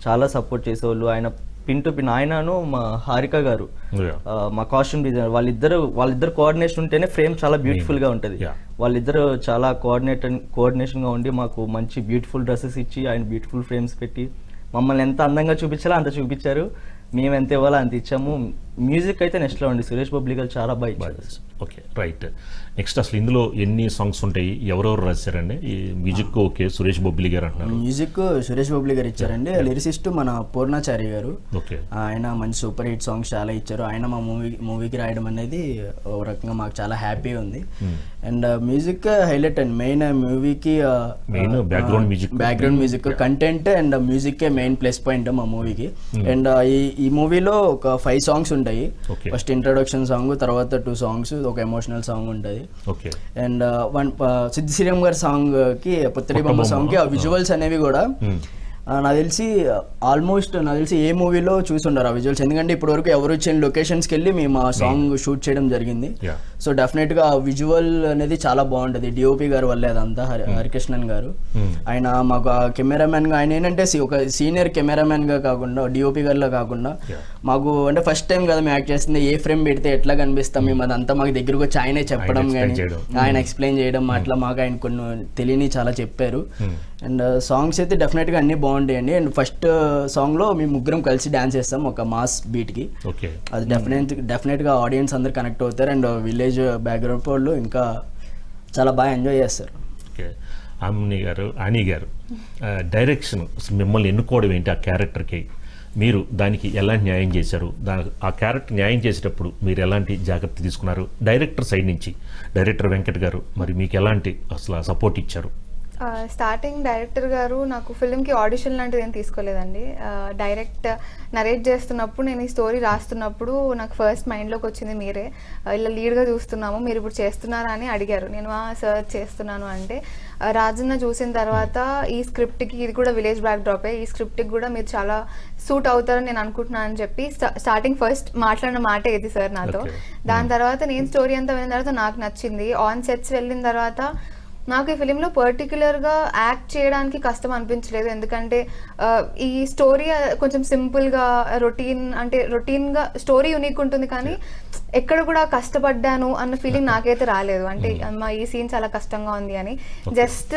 Speaker 3: చాలా సపోర్ట్ చేసేవాళ్ళు ఆయన పిన్ టు పిన్ ఆయనను మా హారిక గారు
Speaker 1: Yeah.
Speaker 3: ఆ, మా కాస్ట్యూమ్ డిజైనర్ వాళ్ళిద్దరు వాళ్ళిద్దరు కోఆర్డినేషన్ ఉంటేనే ఫ్రేమ్ చాలా బ్యూటిఫుల్ గా ఉంటది
Speaker 1: Yeah.
Speaker 3: వాళ్ళిద్దరు చాలా కోఆర్డినేట్ కోఆర్డినేషన్ గా ఉండి మాకు మంచి బ్యూటిఫుల్ డ్రెస్సెస్ ఇచ్చి ఆయన బ్యూటిఫుల్ ఫ్రేమ్స్ పెట్టి మమ్మల్ని ఎంత అందంగా చూపించాలో అంత చూపించారు మేము ఎంత ఇవ్వాలో అంత ఇచ్చాము మ్యూజిక్ అయితే నెక్స్ట్ లో ఉంది సురేష్ బొబ్లీ గారు చాలా బాగా ఇచ్చారు
Speaker 1: ఓకే రైట్ నెక్స్ట్ అసలు ఇందులో ఎన్ని సాంగ్స్ ఉంటాయి ఎవరెవరు రాశారండి ఈ మ్యూజిక్ ఓకే సురేష్ బొబ్బిలి గారు అంటున్నారు
Speaker 4: మ్యూజిక్ సురేష్ బాబులి గారు ఇచ్చారండి లిరిసిస్ట్ మన పూర్ణాచారి గారు
Speaker 1: ఓకే
Speaker 4: ఆయన మంచి సూపర్ హిట్ సాంగ్స్ చాలా ఇచ్చారు ఆయన మా మూవీ మూవీకి రాయడం అనేది ఓ రకంగా మాకు చాలా హ్యాపీ ఉంది అండ్ మ్యూజిక్ హైలైట్ అండి మెయిన్ మూవీకి
Speaker 1: Main background music.
Speaker 4: Background music content and music main plus point మా మూవీకి అండ్ ఈ ఈ మూవీలో ఒక ఫైవ్ సాంగ్స్ ఉంటాయి
Speaker 1: Okay.
Speaker 4: ఫస్ట్ ఇంట్రొడక్షన్ సాంగ్ తర్వాత టూ సాంగ్స్ ఒక ఎమోషనల్ సాంగ్ ఉంటుంది
Speaker 1: okay
Speaker 4: and one Siddhi Sriram గారి సాంగ్ కి పుత్తడి బొమ్మ
Speaker 1: బొమ్మ.
Speaker 4: సాంగ్ కి ఆ విజువల్స్ అనేవి కూడా
Speaker 1: Hmm.
Speaker 4: ఆ, నాకు తెలిసి ఆల్మోస్ట్ నాకు తెలిసి ఏ మూవీలో చూసి ఉండరు ఆ విజువల్స్ ఎందుకంటే ఇప్పటి వరకు ఎవరు వచ్చిన లొకేషన్స్కి వెళ్ళి మేము ఆ సాంగ్ షూట్ చేయడం జరిగింది
Speaker 1: Yeah.
Speaker 4: సో డెఫినెట్ గా ఆ విజువల్ అనేది చాలా బాగుంటుంది డిఓపి గారు వల్లే అదంతా హరి హరికృష్ణన్ గారు ఆయన మాకు ఆ కెమెరామెన్ గా ఆయన ఏంటంటే సి- ఒక సీనియర్ కెమెరామెన్ గా కాకుండా డిఓపి గారిలో కాకుండా
Speaker 1: Yeah.
Speaker 4: మాకు అంటే ఫస్ట్ టైం కదా మేము యాక్ట్ చేస్తుంది ఏ ఫ్రేమ్ పెడితే ఎట్లా కనిపిస్తాం మేము అదంతా మాకు దగ్గరకు వచ్చి ఆయనే చెప్పడం
Speaker 1: explain
Speaker 4: కానీ
Speaker 1: చేయడం.
Speaker 4: ఆయన ఎక్స్ప్లెయిన్ చేయడం అట్లా మాకు ఆయన కొన్ని తెలియని చాలా చెప్పారు అండ్ సాంగ్స్ అయితే డెఫినెట్గా అన్నీ బాగుంటాయండి అండ్ ఫస్ట్ సాంగ్లో మేము ముగ్గురం కలిసి డాన్స్ చేస్తాం ఒక మాస్ బీట్కి
Speaker 1: ఓకే
Speaker 4: అది డెఫినెట్ డెఫినెట్గా ఆడియన్స్ అందరు కనెక్ట్ అవుతారు అండ్ విలేజ్ బ్యాక్గ్రౌండ్ వాళ్ళు ఇంకా చాలా బాగా ఎంజాయ్ చేస్తారు
Speaker 1: ఓకే ఆమ్ని గారు ఆని గారు ఆ, డైరెక్షన్ అసలు మిమ్మల్ని ఎన్నుకోవడం ఏంటి ఆ క్యారెక్టర్కి మీరు దానికి ఎలాంటి న్యాయం చేశారు దా ఆ క్యారెక్టర్ న్యాయం చేసేటప్పుడు మీరు ఎలాంటి జాగ్రత్త తీసుకున్నారు డైరెక్టర్ సైడ్ నుంచి డైరెక్టర్ వెంకట్ గారు మరి మీకు ఎలాంటి అసలు సపోర్ట్ ఇచ్చారు
Speaker 2: స్టార్టింగ్ డైరెక్టర్ గారు నాకు ఫిల్మ్కి ఆడిషన్ లాంటిది ఏం తీసుకోలేదండి డైరెక్ట్ నరేట్ చేస్తున్నప్పుడు నేను ఈ స్టోరీ రాస్తున్నప్పుడు నాకు ఫస్ట్ మైండ్లోకి వచ్చింది మీరే ఆ, ఇలా లీడ్గా చూస్తున్నాము మీరు ఇప్పుడు చేస్తున్నారా అని అడిగారు నేను సార్ చేస్తున్నాను అంటే ఆ, రాజన్న చూసిన తర్వాత ఈ స్క్రిప్ట్కి ఇది కూడా విలేజ్ బ్యాక్ డ్రాపే ఈ స్క్రిప్ట్కి కూడా మీరు చాలా సూట్ అవుతారని నేను అనుకుంటున్నాను అని చెప్పి స్టార్టింగ్ ఫస్ట్ మాట్లాడిన మాట ఇది సార్ నాతో
Speaker 1: Okay.
Speaker 2: దాని తర్వాత నేను స్టోరీ అంతా విన్న తర్వాత నాకు నచ్చింది ఆన్ సెట్స్ వెళ్ళిన తర్వాత నాకు ఈ ఫిలింలో పర్టికులర్గా యాక్ట్ చేయడానికి కష్టం అనిపించలేదు ఎందుకంటే ఆ, ఈ స్టోరీ కొంచెం సింపుల్గా రొటీన్ అంటే రొటీన్గా స్టోరీ యూనిక్ ఉంటుంది కానీ ఎక్కడ కూడా కష్టపడ్డాను అన్న ఫీలింగ్ నాకైతే రాలేదు అంటే అమ్మా ఈ సీన్ చాలా కష్టంగా ఉంది అని జస్ట్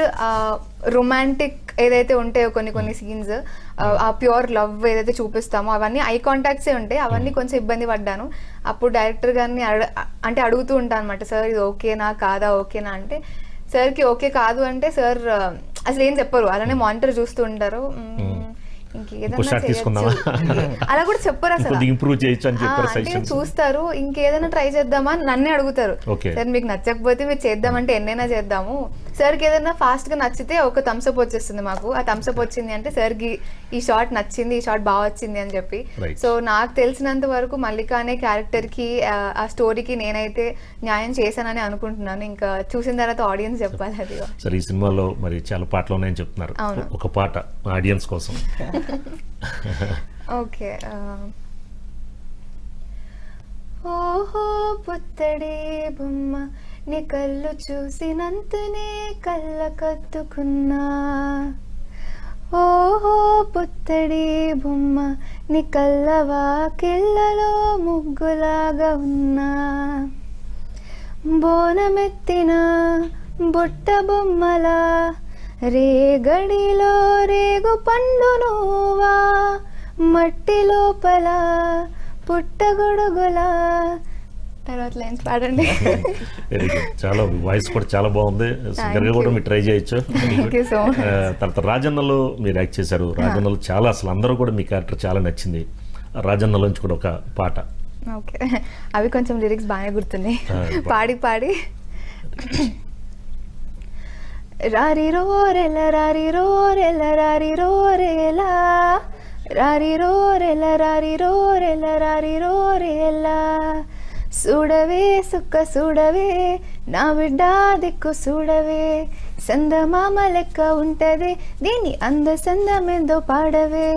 Speaker 2: రొమాంటిక్ ఏదైతే ఉంటాయో కొన్ని కొన్ని సీన్స్ ఆ ప్యూర్ లవ్ ఏదైతే చూపిస్తామో అవన్నీ ఐ కాంటాక్ట్సే ఉంటాయి అవన్నీ కొంచెం ఇబ్బంది పడ్డాను అప్పుడు డైరెక్టర్ గారిని అడ అంటే అడుగుతూ ఉంటాను అనమాట సార్ ఇది ఓకేనా కాదా ఓకేనా అంటే సార్కి ఓకే కాదు అంటే సార్ అసలు ఏం చెప్పరు అలానే మానిటర్ చూస్తూ ఉంటారు "మ్మ్,
Speaker 1: ఇంకో
Speaker 2: ఇంకేదన్నా
Speaker 1: షాట్ తీసుకుందామా?
Speaker 2: చేయొచ్చు అలా కూడా చెప్పరు అసలు
Speaker 1: కొద్దిగా ఇంప్రూవ్ చేయొచ్చు అని
Speaker 2: ఆ,
Speaker 1: చెప్పారు
Speaker 2: అంటే
Speaker 1: సజెషన్స్
Speaker 2: చూస్తారు ఇంకేదైనా ట్రై చేద్దామా అని నన్నే అడుగుతారు
Speaker 1: Okay.
Speaker 2: సార్ మీకు నచ్చకపోతే మీరు చేద్దామంటే ఎన్నైనా చేద్దాము సార్కి ఏదైనా ఫాస్ట్ గా నచ్చితే ఒక థమ్స్అప్ వచ్చేస్తుంది మాకు ఆ థమ్స్అప్ వచ్చింది అంటే సార్కి ఈ షాట్ నచ్చింది ఈ షాట్ బాగా వచ్చింది అని చెప్పి
Speaker 1: Right.
Speaker 2: సో నాకు తెలిసినంత వరకు మల్లిక అనే క్యారెక్టర్ కి ఆ, ఆ స్టోరీకి నేనైతే న్యాయం చేశానని అనుకుంటున్నాను ఇంకా చూసిన తర్వాత ఆడియన్స్ చెప్పాలి అది
Speaker 1: సరే ఈ సినిమాలో మరి చాలా పాటలు ఉన్నాయని చెప్తున్నారు
Speaker 2: అవును.
Speaker 1: ఒక పాట ఆడియన్స్ కోసం
Speaker 2: ఓకే ఓహో పుత్తడే బొమ్మ నీ కళ్ళు చూసినంతనే కళ్ళ కత్తుకున్నా ఓహో పుత్తడే బొమ్మ నీ కళ్ళ వాకిళ్ళలో ముగ్గులాగా ఉన్నా బోనమెత్తిన బుట్ట బొమ్మలా రేగడిలో రేగు పండు నువ్వా మట్టి లోపల పుట్టగొడుగులా తర్వాత లైన్స్ పాడండి
Speaker 1: వెరీ గుడ్ చాలా వాయిస్ కూడా చాలా బాగుంది సింగర్గా కూడా మీరు ట్రై చేయొచ్చు
Speaker 2: Thank you so much.
Speaker 1: ఆ, తర్వాత రాజన్నలో మీరు యాక్ట్ చేశారు రాజన్నలో చాలా అసలు అందరూ కూడా మీ క్యారెక్టర్ చాలా నచ్చింది రాజన్నలోంచి కూడా ఒక పాట
Speaker 2: ఓకే అవి కొంచెం లిరిక్స్ బాగానే గుర్తున్నాయి
Speaker 1: ఆ, బా-
Speaker 2: పాడి పాడి రారి రోరెల రారి రోరెల రారి రోరేలా రారి రోరెల రారి రోరెల రారి రోరేలా చూడవే సుక్క చూడవే నా బిడ్డ దిక్కు చూడవే సందమామ లెక్క ఉంటది దీని అంద సందమేందో పాడవే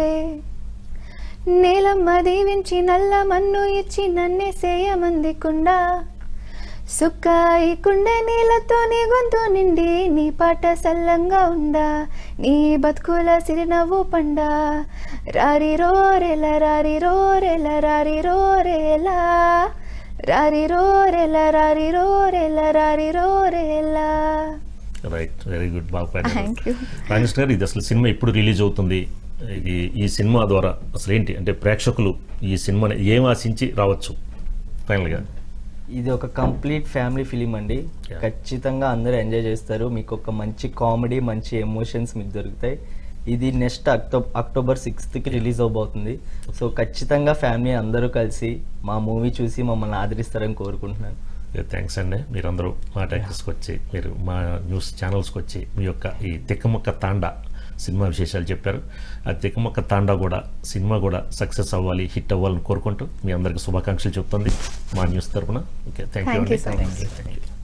Speaker 2: నేలమ్మ దీవించి నల్ల మన్ను ఇచ్చి నన్నే సేయమందికుండా సుక్కాయి కుండే నీళ్ళతో నీ గొంతు నిండి నీ పాట సల్లంగా ఉందా నీ బతుకుల సిరినవ్వు పండా రారి రోరెల రారి రోరెల రారి రోరేలా రారి రోరెల రారి రోరెల రారి రోరేలా
Speaker 1: రైట్ వెరీ గుడ్ బాగా పాడారు.
Speaker 2: థ్యాంక్ యూ
Speaker 1: రాజేష్ గారు ఇది అసలు సినిమా ఎప్పుడు రిలీజ్ అవుతుంది ఇది ఈ సినిమా ద్వారా అసలు ఏంటి అంటే ప్రేక్షకులు ఈ సినిమాని ఏం ఆశించి రావచ్చు ఫైనల్గా
Speaker 3: ఇది ఒక కంప్లీట్ ఫ్యామిలీ ఫిలిం అండి
Speaker 1: Yeah.
Speaker 3: ఖచ్చితంగా అందరూ ఎంజాయ్ చేస్తారు మీకు ఒక మంచి కామెడీ మంచి ఎమోషన్స్ మీకు దొరుకుతాయి ఇది నెక్స్ట్ అక్టో అక్టోబర్ సిక్స్త్కి రిలీజ్ అవబోతుంది సో ఖచ్చితంగా ఫ్యామిలీ అందరూ కలిసి మా మూవీ చూసి మమ్మల్ని ఆదరిస్తారని కోరుకుంటున్నాను
Speaker 1: థ్యాంక్స్ అండి మీరందరూ మా ట్యాక్టర్స్కి వచ్చి మీరు మా న్యూస్ ఛానల్స్కి వచ్చి మీ యొక్క ఈ తిక్కముక్క తాండా సినిమా విశేషాలు చెప్పారు ఆ తిక్కముక్క తాండా కూడా సినిమా కూడా సక్సెస్ అవ్వాలి హిట్ అవ్వాలని కోరుకుంటూ మీ అందరికీ శుభాకాంక్షలు చెప్తుంది మా న్యూస్ తరపున okay thank you
Speaker 2: Thank you
Speaker 1: అండి
Speaker 2: so much.
Speaker 1: Thank you